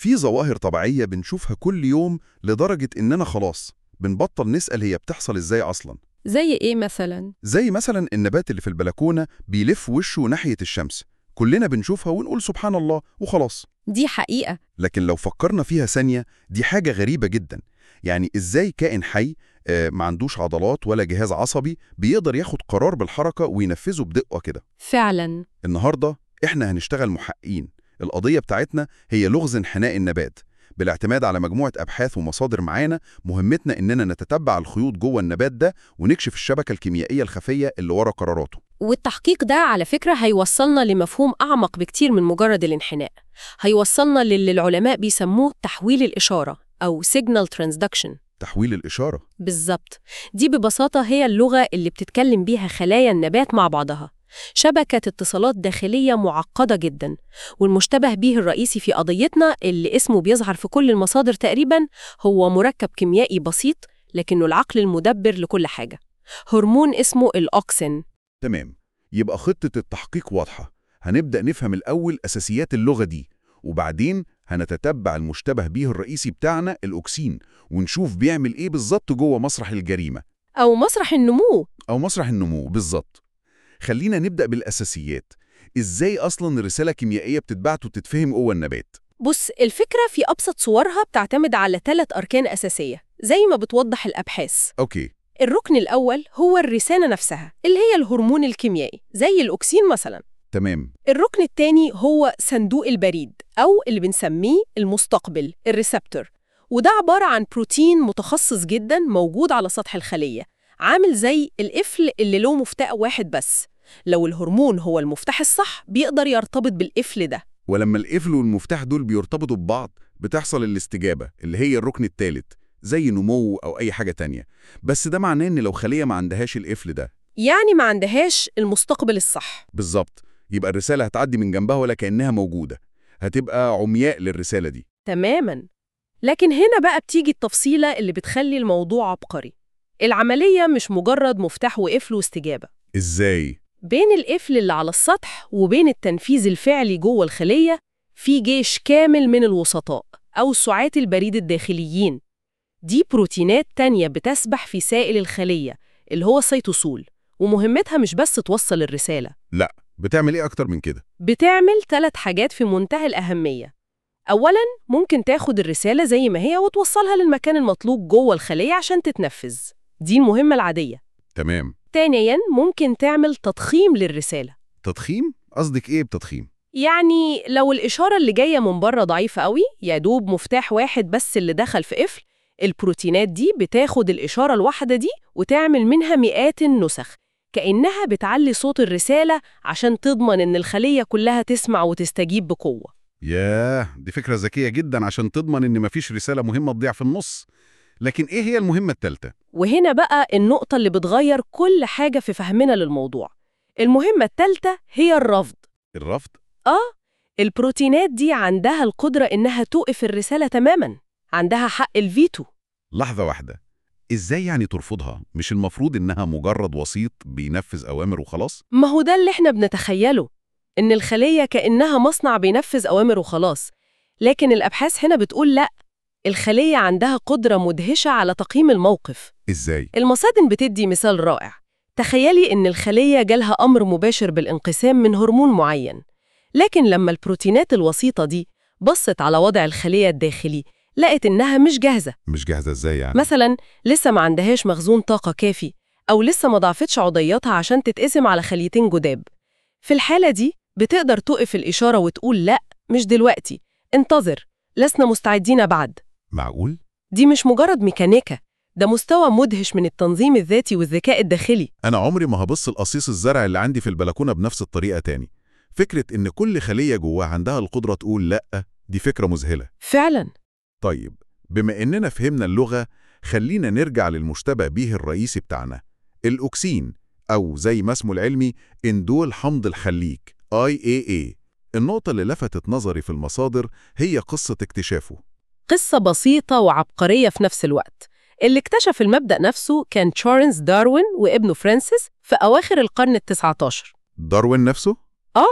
في ظواهر طبيعية بنشوفها كل يوم لدرجة إننا خلاص بنبطل نسأل هي بتحصل إزاي أصلاً زي إيه مثلا؟ زي مثلا النبات اللي في البلكونة بيلف وشه ناحية الشمس كلنا بنشوفها ونقول سبحان الله وخلاص دي حقيقة لكن لو فكرنا فيها ثانية دي حاجة غريبة جدا يعني إزاي كائن حي آه، ما عندوش عضلات ولا جهاز عصبي بيقدر ياخد قرار بالحركة وينفذه بدقة كده فعلا النهاردة إحنا هنشتغل محققين القضية بتاعتنا هي لغز انحناء النبات بالاعتماد على مجموعة أبحاث ومصادر معانا مهمتنا إننا نتتبع الخيوط جوه النبات ده ونكشف الشبكة الكيميائية الخفية اللي ورا قراراته والتحقيق ده على فكرة هيوصلنا لمفهوم أعمق بكتير من مجرد الانحناء هيوصلنا للي العلماء بيسموه تحويل الإشارة أو signal transduction تحويل الإشارة بالظبط دي ببساطة هي اللغة اللي بتتكلم بيها خلايا النبات مع بعضها شبكة اتصالات داخلية معقدة جدا والمشتبه به الرئيسي في قضيتنا اللي اسمه بيظهر في كل المصادر تقريبا هو مركب كيميائي بسيط لكنه العقل المدبر لكل حاجة هرمون اسمه الأوكسين تمام يبقى خطة التحقيق واضحة هنبدأ نفهم الأول أساسيات اللغة دي وبعدين هنتتبع المشتبه به الرئيسي بتاعنا الأكسين ونشوف بيعمل إيه بالظبط جوه مسرح الجريمة أو مسرح النمو أو مسرح النمو بالظبط خلينا نبدأ بالأساسيات إزاي أصلا الرسالة الكيميائية بتتبعت وتتفهم جوه النبات بص الفكرة في أبسط صورها بتعتمد على ثلاث أركان أساسية زي ما بتوضح الأبحاث أوكي الركن الأول هو الرسالة نفسها اللي هي الهرمون الكيميائي زي الأكسين مثلا تمام الركن الثاني هو صندوق البريد أو اللي بنسميه المستقبل الريسبتور وده عبارة عن بروتين متخصص جدا موجود على سطح الخلية عامل زي القفل اللي له مفتاح واحد بس لو الهرمون هو المفتاح الصح بيقدر يرتبط بالقفل ده ولما القفل والمفتاح دول بيرتبطوا ببعض بتحصل الاستجابة اللي هي الركن الثالث زي نمو أو أي حاجة تانية بس ده معناه إن لو خلية ما عندهاش القفل ده يعني ما عندهاش المستقبل الصح بالظبط يبقى الرسالة هتعدي من جنبها ولا كأنها موجودة هتبقى عمياء للرسالة دي تماما لكن هنا بقى بتيجي التفصيلة اللي بتخلي الموضوع عبقري العملية مش مجرد مفتاح وقفل واستجابة إزاي؟ بين القفل اللي على السطح وبين التنفيذ الفعلي جوه الخلية في جيش كامل من الوسطاء أو سعاة البريد الداخليين دي بروتينات تانية بتسبح في سائل الخلية اللي هو السيتوسول ومهمتها مش بس توصل الرسالة لا بتعمل إيه أكتر من كده؟ بتعمل ثلاث حاجات في منتهى الأهمية أولاً ممكن تاخد الرسالة زي ما هي وتوصلها للمكان المطلوب جوه الخلية عشان تتنفذ دي المهمة العادية تمام ثانياً ممكن تعمل تضخيم للرسالة تضخيم؟ قصدك إيه بتضخيم؟ يعني لو الإشارة اللي جاية من بره ضعيفة قوي يا دوب مفتاح واحد بس اللي دخل في قفل البروتينات دي بتاخد الإشارة الواحدة دي وتعمل منها مئات النسخ كأنها بتعلي صوت الرسالة عشان تضمن إن الخلية كلها تسمع وتستجيب بقوة ياه دي فكرة ذكية جدا عشان تضمن إن مفيش رسالة مهمة تضيع في النص لكن إيه هي المهمة التالتة؟ وهنا بقى النقطة اللي بتغير كل حاجة في فهمنا للموضوع المهمة التالتة هي الرفض الرفض؟ آه البروتينات دي عندها القدرة إنها توقف الرسالة تماماً عندها حق الفيتو لحظة واحدة إزاي يعني ترفضها؟ مش المفروض إنها مجرد وسيط بينفذ أوامر وخلاص؟ ما هو ده اللي احنا بنتخيله إن الخلية كأنها مصنع بينفذ أوامر وخلاص لكن الأبحاث هنا بتقول لأ الخلية عندها قدرة مدهشة على تقييم الموقف إزاي؟ المصادر بتدي مثال رائع تخيلي إن الخلية جالها أمر مباشر بالانقسام من هرمون معين لكن لما البروتينات الوسيطة دي بصت على وضع الخلية الداخلي لقت إنها مش جاهزة مش جاهزة إزاي يعني؟ مثلا لسه ما عندهاش مخزون طاقة كافي أو لسه ما ضافتش عضياتها عشان تتقسم على خليتين جداب في الحالة دي بتقدر توقف الإشارة وتقول لأ مش دلوقتي انتظر لسنا مستعدين بعد معقول؟ دي مش مجرد ميكانيكا ده مستوى مدهش من التنظيم الذاتي والذكاء الداخلي أنا عمري ما هبص القصيص الزرع اللي عندي في البلكونة بنفس الطريقة تاني فكرة إن كل خلية جواها عندها القدرة تقول لأ دي فكرة مذهلة فعلا طيب بما إننا فهمنا اللغة خلينا نرجع للمشتبه به الرئيسي بتاعنا الأكسين أو زي ما اسمه العلمي إندول حمض الخليك IAA النقطة اللي لفتت نظري في المصادر هي قصة اكتشافه قصة بسيطة وعبقرية في نفس الوقت اللي اكتشف المبدأ نفسه كان تشارلز داروين وابنه فرانسيس في أواخر القرن التسعة عشر داروين نفسه؟ آه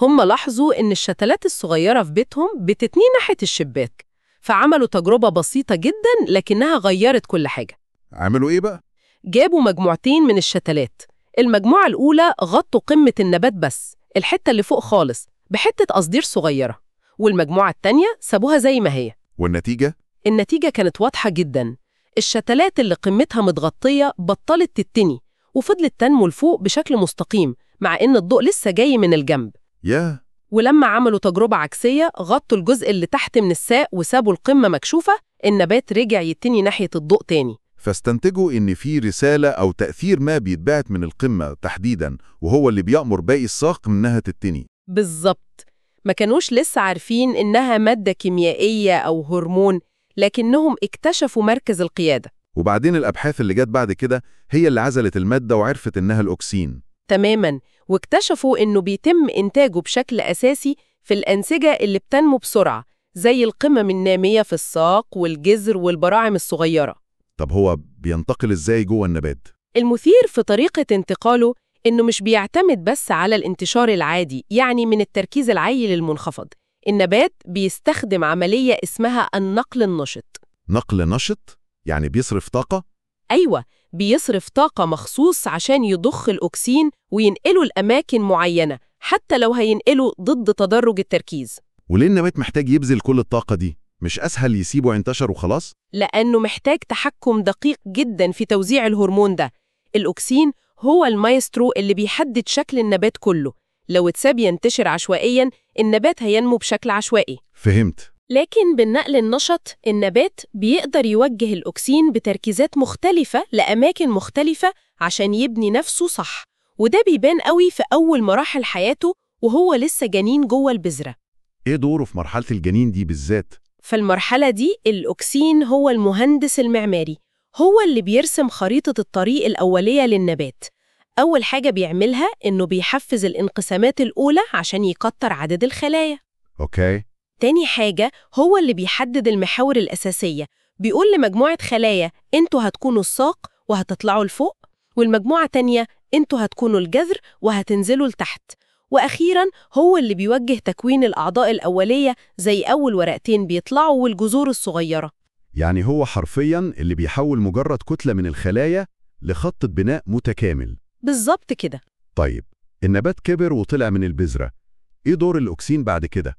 هم لاحظوا إن الشتلات الصغيرة في بيتهم بتتني ناحية الشباك فعملوا تجربة بسيطة جدا لكنها غيرت كل حاجة عملوا إيه بقى؟ جابوا مجموعتين من الشتلات المجموعة الأولى غطوا قمة النبات بس الحتة اللي فوق خالص بحتة قصدير صغيرة والمجموعة التانية سابوها زي ما هي والنتيجة؟ النتيجة كانت واضحة جدا الشتلات اللي قمتها متغطية بطلت تتني وفضلت تنمو لفوق بشكل مستقيم مع إن الضوء لسه جاي من الجنب ياه ولما عملوا تجربة عكسية غطوا الجزء اللي تحت من الساق وسابوا القمة مكشوفة النبات رجع يتني ناحية الضوء تاني فاستنتجوا إن في رسالة أو تأثير ما بيتبعت من القمة تحديداً وهو اللي بيأمر باقي الساق إنها تتني بالظبط ما كانوش لسه عارفين إنها مادة كيميائية أو هرمون لكنهم اكتشفوا مركز القيادة وبعدين الأبحاث اللي جت بعد كده هي اللي عزلت المادة وعرفت إنها الأكسين تماما واكتشفوا إنه بيتم إنتاجه بشكل أساسي في الأنسجة اللي بتنمو بسرعة زي القمم النامية في الساق والجذر والبراعم الصغيرة طب هو بينتقل إزاي جوه النبات؟ المثير في طريقة انتقاله إنه مش بيعتمد بس على الانتشار العادي يعني من التركيز العالي للمنخفض النبات بيستخدم عملية اسمها النقل النشط نقل نشط؟ يعني بيصرف طاقة؟ أيوة بيصرف طاقة مخصوص عشان يضخ الأكسين وينقله لأماكن معينة حتى لو هينقله ضد تدرج التركيز وليه النبات محتاج يبذل كل الطاقة دي؟ مش أسهل يسيبه ينتشر وخلاص؟ لأنه محتاج تحكم دقيق جدا في توزيع الهرمون ده الأكسين هو المايسترو اللي بيحدد شكل النبات كله لو اتساب ينتشر عشوائيا النبات هينمو بشكل عشوائي فهمت لكن بالنقل النشط النبات بيقدر يوجه الأكسين بتركيزات مختلفة لأماكن مختلفة عشان يبني نفسه صح وده بيبان قوي في أول مراحل حياته وهو لسه جنين جوه البذرة إيه دوره في مرحلة الجنين دي بالذات؟ فالمرحلة دي الأكسين هو المهندس المعماري هو اللي بيرسم خريطة الطريق الأولية للنبات أول حاجة بيعملها إنه بيحفز الانقسامات الأولى عشان يكتر عدد الخلايا أوكي تاني حاجة هو اللي بيحدد المحاور الأساسية بيقول لمجموعة خلايا انتوا هتكونوا الساق وهتطلعوا لفوق والمجموعة تانية انتوا هتكونوا الجذر وهتنزلوا لتحت وأخيراً هو اللي بيوجه تكوين الأعضاء الأولية زي أول ورقتين بيطلعوا والجذور الصغيرة يعني هو حرفياً اللي بيحول مجرد كتلة من الخلايا لخط بناء متكامل بالظبط كده طيب النبات كبر وطلع من البذرة إيه دور الأكسين بعد كده؟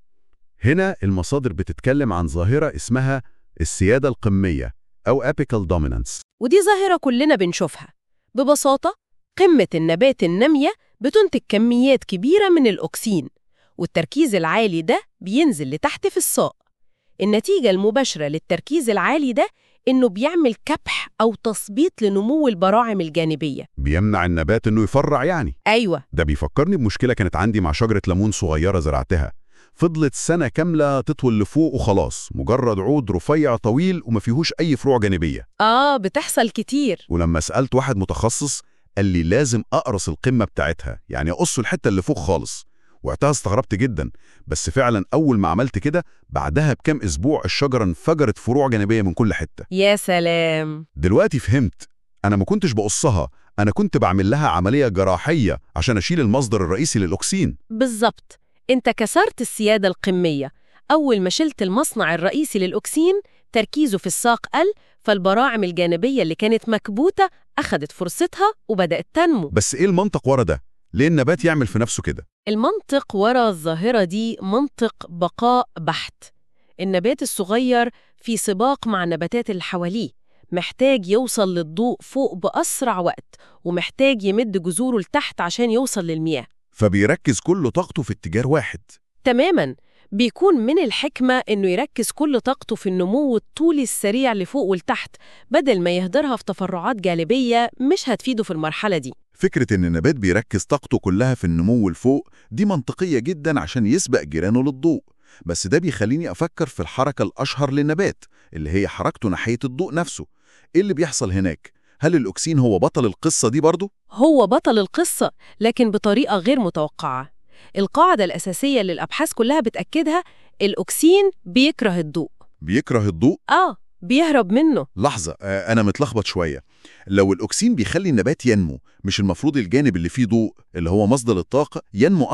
هنا المصادر بتتكلم عن ظاهرة اسمها السيادة القمية أو apical dominance ودي ظاهرة كلنا بنشوفها ببساطة قمة النبات النامية بتنتج كميات كبيرة من الأكسين والتركيز العالي ده بينزل لتحت في الساق النتيجة المباشرة للتركيز العالي ده إنه بيعمل كبح أو تثبيط لنمو البراعم الجانبية بيمنع النبات إنه يفرع يعني أيوة ده بيفكرني بمشكلة كانت عندي مع شجرة ليمون صغيرة زرعتها فضلت سنة كاملة تطول لفوق وخلاص مجرد عود رفيع طويل وما فيهوش أي فروع جانبية آه بتحصل كتير ولما سألت واحد متخصص قال لي لازم أقرص القمة بتاعتها يعني أقص الحتة اللي فوق خالص وقتها استغربت جدا بس فعلا أول ما عملت كده بعدها بكام أسبوع الشجرة انفجرت فروع جانبية من كل حتة يا سلام دلوقتي فهمت أنا ما كنتش بقصها أنا كنت بعمل لها عملية جراحية عشان أشيل المصدر الرئيسي للأكسين بالظبط انت كسرت السيادة القمية أول ما شلت المصنع الرئيسي للأكسين تركيزه في الساق قل فالبراعم الجانبية اللي كانت مكبوتة أخدت فرصتها وبدأت تنمو بس إيه المنطق ورا ده؟ ليه النبات يعمل في نفسه كده؟ المنطق ورا الظاهرة دي منطق بقاء بحت النبات الصغير في سباق مع النباتات اللي حواليه محتاج يوصل للضوء فوق بأسرع وقت ومحتاج يمد جذوره لتحت عشان يوصل للمياه فبيركز كل طاقته في اتجاه واحد تماماً بيكون من الحكمة إنه يركز كل طاقته في النمو الطولي السريع لفوق ولتحت بدل ما يهدرها في تفرعات جانبية مش هتفيده في المرحلة دي فكرة إن النبات بيركز طاقته كلها في النمو لفوق دي منطقية جدا عشان يسبق جيرانه للضوء بس ده بيخليني أفكر في الحركة الأشهر للنبات اللي هي حركته ناحية الضوء نفسه إيه اللي بيحصل هناك؟ هل الأكسين هو بطل القصة دي برضه؟ هو بطل القصة لكن بطريقة غير متوقعة القاعدة الأساسية اللي الأبحاث كلها بتأكدها الأكسين بيكره الضوء بيكره الضوء؟ آه بيهرب منه لحظة آه، أنا متلخبط شوية لو الأكسين بيخلي النبات ينمو مش المفروض الجانب اللي فيه ضوء اللي هو مصدر الطاقة ينمو أسرع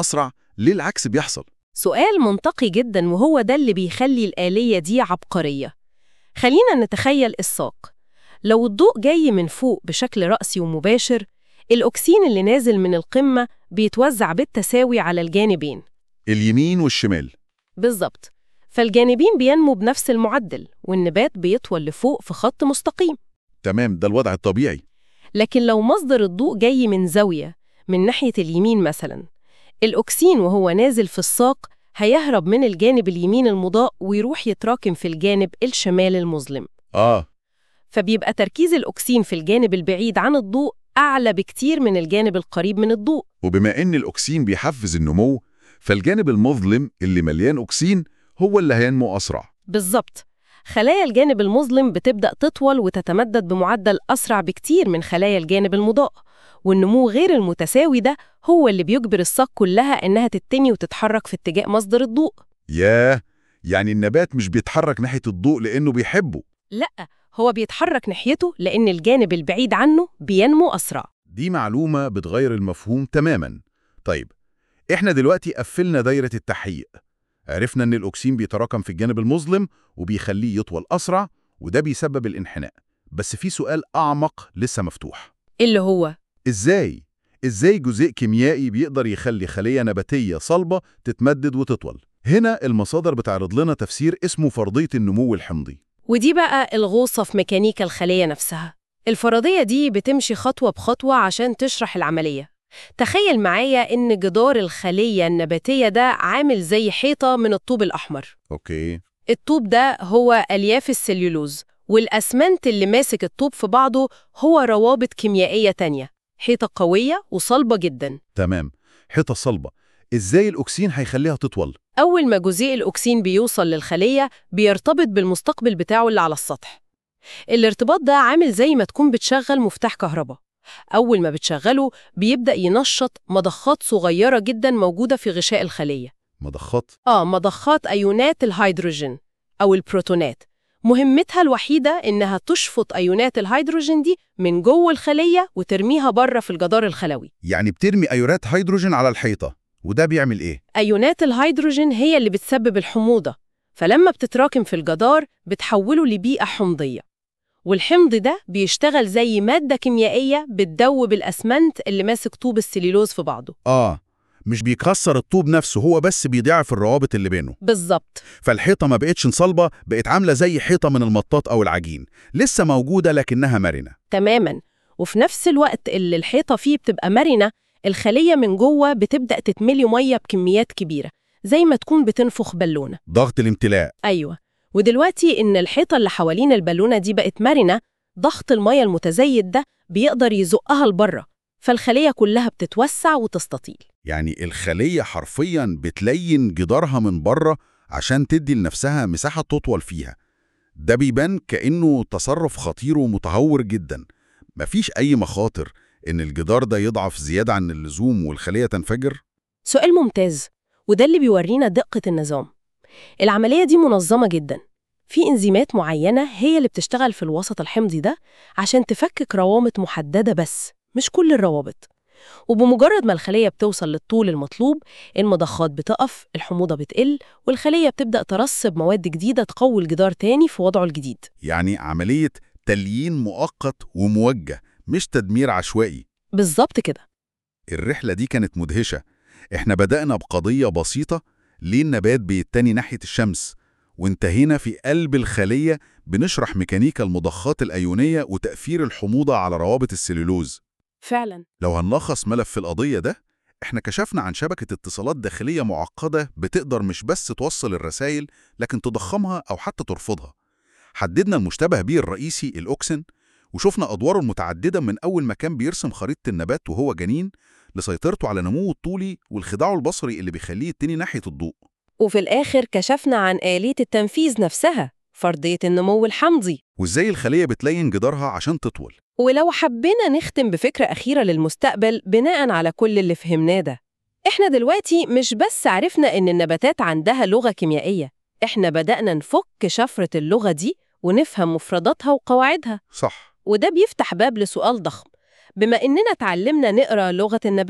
ليه العكس بيحصل؟ سؤال منطقي جدا وهو ده اللي بيخلي الآلية دي عبقرية خلينا نتخيل الساق لو الضوء جاي من فوق بشكل رأسي ومباشر الأكسين اللي نازل من القمة بيتوزع بالتساوي على الجانبين اليمين والشمال بالظبط فالجانبين بينمو بنفس المعدل والنبات بيطول لفوق في خط مستقيم تمام ده الوضع الطبيعي لكن لو مصدر الضوء جاي من زاوية من ناحية اليمين مثلا الأكسين وهو نازل في الساق هيهرب من الجانب اليمين المضاء ويروح يتراكم في الجانب الشمال المظلم آه فبيبقى تركيز الأكسين في الجانب البعيد عن الضوء أعلى بكتير من الجانب القريب من الضوء وبما إن الأكسين بيحفز النمو فالجانب المظلم اللي مليان أكسين هو اللي هينمو أسرع بالظبط خلايا الجانب المظلم بتبدأ تطول وتتمدد بمعدل أسرع بكتير من خلايا الجانب المضاء والنمو غير المتساوي ده هو اللي بيجبر الساق كلها إنها تتني وتتحرك في اتجاه مصدر الضوء ياه يعني النبات مش بيتحرك ناحية الضوء لأنه بيحبه لأ هو بيتحرك ناحيته لأن الجانب البعيد عنه بينمو أسرع دي معلومة بتغير المفهوم تماما طيب إحنا دلوقتي قفلنا دايرة التحقيق عرفنا إن الأكسين بيتراكم في الجانب المظلم وبيخليه يطول أسرع وده بيسبب الانحناء بس في سؤال أعمق لسه مفتوح اللي هو إزاي؟ إزاي جزيء كيميائي بيقدر يخلي خلية نباتية صلبة تتمدد وتطول؟ هنا المصادر بتعرض لنا تفسير اسمه فرضية النمو الحمضي ودي بقى الغوصة في ميكانيكا الخلية نفسها الفرضية دي بتمشي خطوة بخطوة عشان تشرح العملية تخيل معايا إن جدار الخلية النباتية ده عامل زي حيطة من الطوب الأحمر أوكي الطوب ده هو ألياف السليولوز والأسمنت اللي ماسك الطوب في بعضه هو روابط كيميائية تانية حيطة قوية وصلبة جدا تمام حيطة صلبة إزاي الأكسين هيخليها تطول؟ أول ما جزيء الأكسين بيوصل للخلية بيرتبط بالمستقبل بتاعه اللي على السطح الارتباط ده عامل زي ما تكون بتشغل مفتاح كهرباء أول ما بتشغله بيبدأ ينشط مضخات صغيرة جدا موجودة في غشاء الخلية مضخات آه مضخات أيونات الهيدروجين أو البروتونات مهمتها الوحيدة إنها تشفط أيونات الهيدروجين دي من جوه الخلية وترميها بره في الجدار الخلوي يعني بترمي أيورات هيدروجين على الحيطة وده بيعمل إيه؟ أيونات الهيدروجين هي اللي بتسبب الحموضة فلما بتتراكم في الجدار بتحوله لبيئة حمضية والحمض ده بيشتغل زي مادة كيميائية بتدوب الأسمنت اللي ماسك طوب السليلوز في بعضه آه مش بيكسر الطوب نفسه هو بس بيضيعف الروابط اللي بينه بالظبط فالحيطة ما بقتش صلبة بقت عاملة زي حيطة من المطاط أو العجين لسه موجودة لكنها مرنة تماما وفي نفس الوقت اللي الحيطة فيه بتبقى مرنة الخلية من جوه بتبدأ تتملي مية بكميات كبيرة زي ما تكون بتنفخ بالونة ضغط الامتلاء أيوة ودلوقتي إن الحيطة اللي حوالين البالونة دي بقت مرنة ضغط المية المتزايد ده بيقدر يزقها لبره فالخلية كلها بتتوسع وتستطيل يعني الخلية حرفيا بتلين جدارها من بره عشان تدي لنفسها مساحة تطول فيها ده بيبان كأنه تصرف خطير ومتهور جدا مفيش أي مخاطر إن الجدار ده يضعف زيادة عن اللزوم والخلية تنفجر سؤال ممتاز وده اللي بيورينا دقة النظام العملية دي منظمة جدا في إنزيمات معينة هي اللي بتشتغل في الوسط الحمضي ده عشان تفكك روابط محددة بس مش كل الروابط وبمجرد ما الخلية بتوصل للطول المطلوب المضخات بتقف الحموضة بتقل والخلية بتبدأ ترسب مواد جديدة تقوي الجدار تاني في وضعه الجديد يعني عملية تليين مؤقت وموجه مش تدمير عشوائي بالظبط كده الرحلة دي كانت مدهشة احنا بدأنا بقضية بسيطة ليه النبات بيتني ناحية الشمس وانتهينا في قلب الخلية بنشرح ميكانيكا المضخات الأيونية وتأثير الحموضة على روابط السليلوز فعلا لو هنلخص ملف القضية ده احنا كشفنا عن شبكة اتصالات داخلية معقدة بتقدر مش بس توصل الرسائل لكن تضخمها أو حتى ترفضها حددنا المشتبه بيه الرئيسي الأوكسين وشفنا أدواره المتعددة من أول ما كان بيرسم خريطة النبات وهو جنين لسيطرته على نموه الطولي والخداع البصري اللي بيخليه يتني ناحية الضوء وفي الآخر كشفنا عن آلية التنفيذ نفسها فرضية النمو الحمضي وإزاي الخلية بتلين جدارها عشان تطول ولو حبينا نختم بفكرة أخيرة للمستقبل بناء على كل اللي فهمناه ده إحنا دلوقتي مش بس عرفنا إن النباتات عندها لغة كيميائية إحنا بدأنا نفك شفرة اللغة دي ونفهم مفرداتها وقواعدها صح وده بيفتح باب لسؤال ضخم بما إننا اتعلمنا نقرأ لغة النبات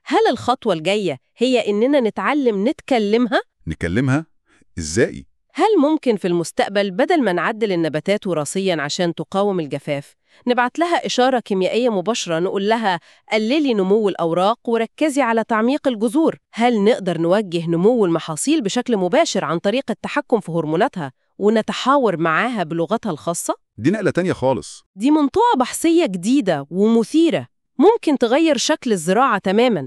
هل الخطوة الجاية هي إننا نتعلم نتكلمها؟ نكلمها؟ إزاي؟ هل ممكن في المستقبل بدل ما نعدل النباتات وراثيا عشان تقاوم الجفاف نبعت لها إشارة كيميائية مباشرة نقول لها قللي نمو الأوراق وركزي على تعميق الجذور هل نقدر نوجه نمو المحاصيل بشكل مباشر عن طريق التحكم في هرموناتها ونتحاور معاها بلغتها الخاصة؟ دي نقلة تانية خالص دي منطقة بحثية جديدة ومثيرة ممكن تغير شكل الزراعة تماماً